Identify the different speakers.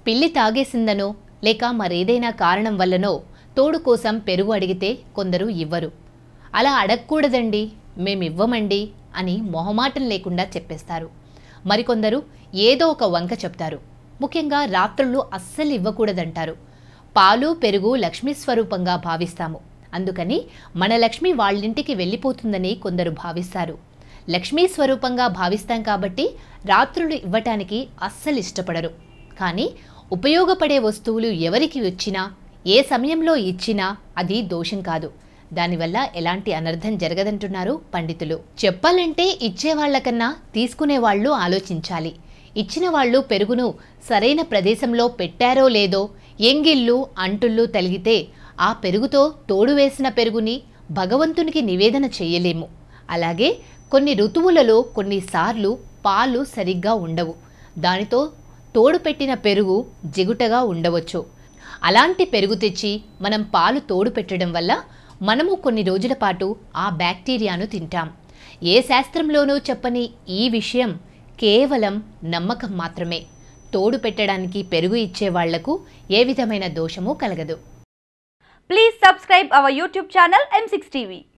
Speaker 1: పిల్లి తాగేసిందనో లేక మరేదైనా కారణం వల్లనో తోడు కోసం పెరుగు అడిగితే కొందరు ఇవ్వరు అలా అడగకూడదండి మేమివ్వమండి అని మొహమాటం లేకుండా చెప్పేస్తారు మరికొందరు ఏదో ఒక వంక చెప్తారు ముఖ్యంగా రాత్రుళ్ళు అస్సలు ఇవ్వకూడదంటారు పాలు పెరుగు లక్ష్మీ స్వరూపంగా భావిస్తాము అందుకని మన లక్ష్మి వాళ్ళింటికి వెళ్ళిపోతుందని కొందరు భావిస్తారు లక్ష్మీ స్వరూపంగా భావిస్తాం కాబట్టి రాత్రులు ఇవ్వటానికి అస్సలు ఇష్టపడరు కానీ ఉపయోగపడే వస్తువులు ఎవరికి వచ్చినా ఏ సమయంలో ఇచ్చినా అది దోషం కాదు దానివల్ల ఎలాంటి అనర్థం జరగదంటున్నారు పండితులు చెప్పాలంటే ఇచ్చేవాళ్లకన్నా తీసుకునే వాళ్ళు ఆలోచించాలి ఇచ్చిన వాళ్ళు పెరుగును సరైన ప్రదేశంలో పెట్టారో లేదో ఎంగిళ్ళు అంటుళ్ళు తలిగితే ఆ పెరుగుతో తోడు వేసిన పెరుగుని భగవంతునికి నివేదన చేయలేము అలాగే కొన్ని ఋతువులలో కొన్నిసార్లు పాలు సరిగ్గా ఉండవు దానితో తోడు పెట్టిన పెరుగు జిగుటగా ఉండవచ్చు అలాంటి పెరుగు తెచ్చి మనం పాలు తోడు పెట్టడం వల్ల మనము కొన్ని రోజుల పాటు ఆ బ్యాక్టీరియాను తింటాం ఏ శాస్త్రంలోనూ చెప్పని ఈ విషయం కేవలం నమ్మకం మాత్రమే తోడు పెట్టడానికి పెరుగు ఇచ్చే వాళ్లకు ఏ విధమైన దోషము కలగదు
Speaker 2: Please subscribe our YouTube channel M6 TV.